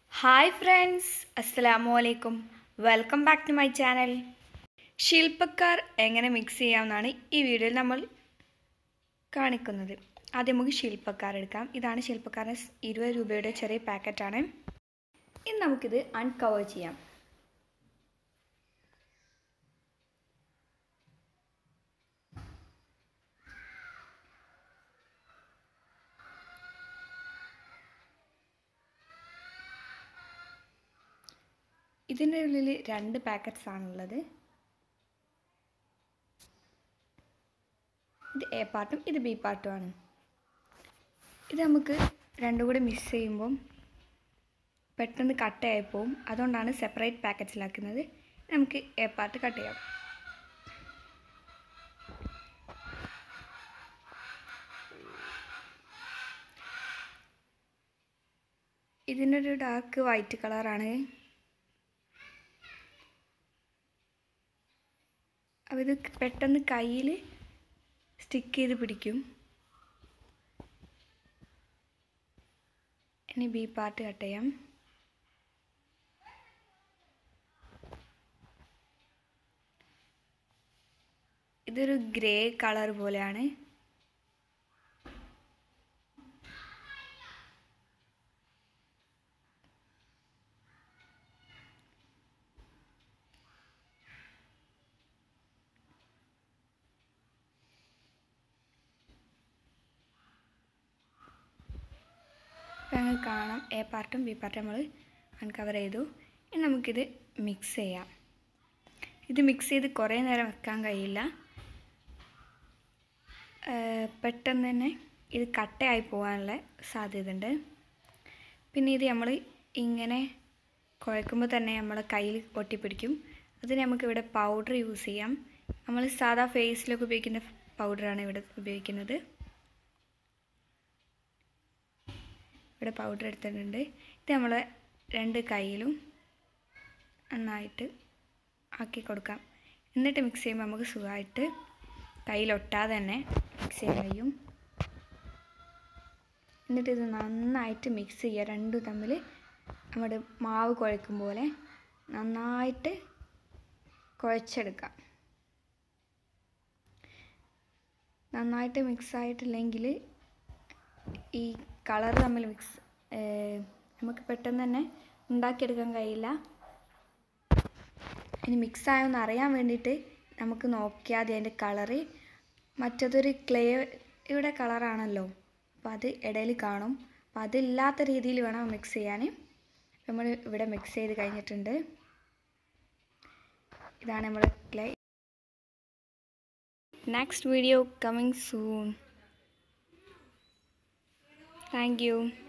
Hi friends അസ്സലാമു അലൈക്കും welcome back to my channel ശില്പക്കാർ എങ്ങനെ മിക്സ് ചെയ്യാമെന്നാണ് ഈ വീഡിയോയിൽ നമ്മൾ കാണിക്കുന്നത് ആദ്യം നമുക്ക് ശില്പക്കാർ എടുക്കാം ഇതാണ് ശില്പക്കാരൻ ഇരുപത് രൂപയുടെ ചെറിയ പാക്കറ്റാണ് ഇനി നമുക്കിത് അൺകവർ ചെയ്യാം ഇതിൻ്റെ ഉള്ളിൽ രണ്ട് പാക്കറ്റ്സ് ആണുള്ളത് ഇത് എ പാർട്ടും ഇത് ബി പാർട്ടുമാണ് ഇത് നമുക്ക് രണ്ടും കൂടി മിക്സ് ചെയ്യുമ്പം പെട്ടെന്ന് കട്ടയായി പോവും അതുകൊണ്ടാണ് സെപ്പറേറ്റ് പാക്കറ്റ്സിലാക്കുന്നത് നമുക്ക് എ പാർട്ട് കട്ട് ചെയ്യാം ഇതിനൊരു ഡാർക്ക് വൈറ്റ് കളറാണ് അപ്പോൾ ഇത് പെട്ടെന്ന് കയ്യിൽ സ്റ്റിക്ക് ചെയ്ത് പിടിക്കും ഇനി ബി പാർട്ട് കട്ട് ചെയ്യാം ഇതൊരു ഗ്രേ കളർ പോലെയാണ് ഇപ്പം ഞങ്ങൾ കാണാം എ പാർട്ടും ബി പാർട്ടും നമ്മൾ അൺകവർ ചെയ്തു ഇനി നമുക്കിത് മിക്സ് ചെയ്യാം ഇത് മിക്സ് ചെയ്ത് കുറേ നേരം വെക്കാൻ കഴിയില്ല പെട്ടെന്ന് തന്നെ ഇത് കട്ടയായി പോകാനുള്ള സാധ്യത ഉണ്ട് പിന്നെ ഇത് നമ്മൾ ഇങ്ങനെ കുഴക്കുമ്പോൾ തന്നെ നമ്മളെ കയ്യിൽ ഒട്ടിപ്പിടിക്കും അതിന് നമുക്കിവിടെ പൗഡർ യൂസ് ചെയ്യാം നമ്മൾ സാധാ ഫേസിലൊക്കെ ഉപയോഗിക്കുന്ന പൗഡറാണ് ഇവിടെ ഉപയോഗിക്കുന്നത് ഇവിടെ പൗഡർ എടുത്തിട്ടുണ്ട് ഇത് നമ്മൾ രണ്ട് കയ്യിലും നന്നായിട്ട് ആക്കി കൊടുക്കാം എന്നിട്ട് മിക്സ് ചെയ്യുമ്പോൾ നമുക്ക് സുഖമായിട്ട് കയ്യിലൊട്ടാതെ തന്നെ മിക്സ് ചെയ്യാൻ കഴിയും എന്നിട്ട് ഇത് നന്നായിട്ട് മിക്സ് ചെയ്യുക രണ്ടും തമ്മിൽ നമ്മുടെ മാവ് കുഴക്കും പോലെ നന്നായിട്ട് കുഴച്ചെടുക്കാം നന്നായിട്ട് മിക്സ് ആയിട്ടില്ലെങ്കിൽ ഈ കളർ തമ്മിൽ മിക്സ് നമുക്ക് പെട്ടെന്ന് തന്നെ ഉണ്ടാക്കിയെടുക്കാൻ കഴിയില്ല ഇനി മിക്സ് ആയോന്ന് അറിയാൻ വേണ്ടിയിട്ട് നമുക്ക് നോക്കിയാൽ മതി അതിൻ്റെ കളറ് മറ്റതൊരു ക്ലേയുടെ കളറാണല്ലോ അപ്പോൾ അത് ഇടയിൽ കാണും അപ്പോൾ അതില്ലാത്ത രീതിയിൽ വേണം മിക്സ് ചെയ്യാൻ നമ്മൾ ഇവിടെ മിക്സ് ചെയ്ത് കഴിഞ്ഞിട്ടുണ്ട് ഇതാണ് നമ്മുടെ clay next video coming soon Thank you.